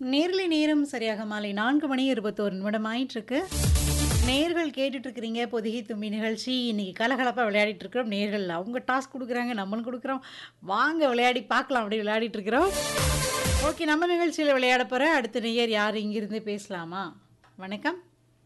நேர்லை நேரம் சரியாக மாலை நான்கு மணி இருபத்தோரு நிமிடம் ஆயிட்டிருக்கு நேர்கள் கேட்டுட்டு இருக்கிறீங்க பொதிகை தும்பி நிகழ்ச்சி இன்னைக்கு கலகலப்பாக விளையாடிட்டு இருக்கிறோம் நேர்கள் அவங்க டாஸ்க் கொடுக்குறாங்க நம்மளும் கொடுக்குறோம் வாங்க விளையாடி பார்க்கலாம் அப்படி விளையாடிட்டு இருக்கிறோம் ஓகே நம்ம நிகழ்ச்சியில் விளையாட போகிற அடுத்த நேயர் யார் இங்கிருந்து பேசலாமா வணக்கம்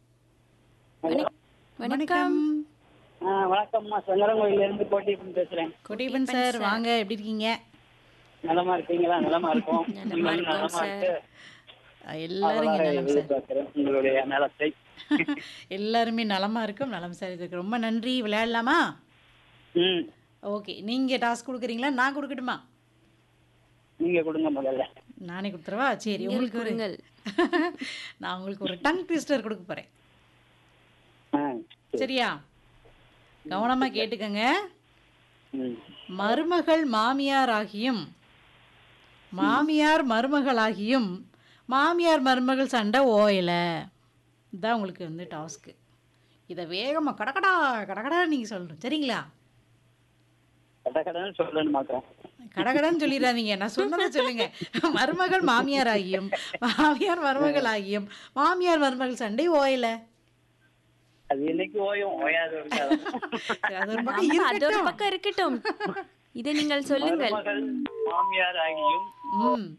வணக்கம் ஆ, வணக்கம்மா சங்கரங்கோயில இருந்து கோட்டியப்பன் பேசுறேன் கொடியப்பன் சார் வாங்க எப்படி இருக்கீங்க நலமா இருக்கீங்களா நலமா இருக்கும் நீங்களும் நலமா இருக்கு எல்லாரும் இங்க நலம் சார் எதிர்பார்க்கிறேன் உங்களுடைய நலத்தை எல்லாருமே நலமா இருக்கும் நலம் சார் இதுக்கு ரொம்ப நன்றி விளையாடலாமா ம் ஓகே நீங்க டாஸ்க் கொடுக்குறீங்களா நான் கொடுக்கட்டுமா நீங்க கொடுங்க முதல்ல நானே கொடுத்துறவா சரி உங்களுக்கு ஒரு நான் உங்களுக்கு ஒரு டங் ட்விஸ்டர் கொடுக்க போறேன் ஆ, சரியா கவனமா கேட்டுக்கங்க ம். மருமகள் மாமியார் ஆகியும் மாமியார் மருமகள் ஆகியும் மாமியார் மருமகள் சண்டை ஓயல இதுதான் உங்களுக்கு வந்து டாஸ்க்கு இதை வேகமா கடகடா கடகடா நீங்க சொல்லணும் சரிங்களா கட கடன்னு சொல்லணுமாக்கா கடகடன்னு சொல்லிடாதீங்க நான் சொன்னதை சொல்லுங்க மருமகள் மாமியார் ஆகியும் மாமியார் மருமகள் ஆகியும் மாமியார் மருமகள் சண்டை ஓயல அது என்னைக்கு ஓயும் ஓயாது இருக்காது அது ஒரு பக்கம் ஆமா, அது ஒரு இருக்கட்டும் பக்கம் இருக்கட்டும் இதை நீங்கள் சொல்லுங்கள் மருமகள் மாமியார் ஆகியும் ம்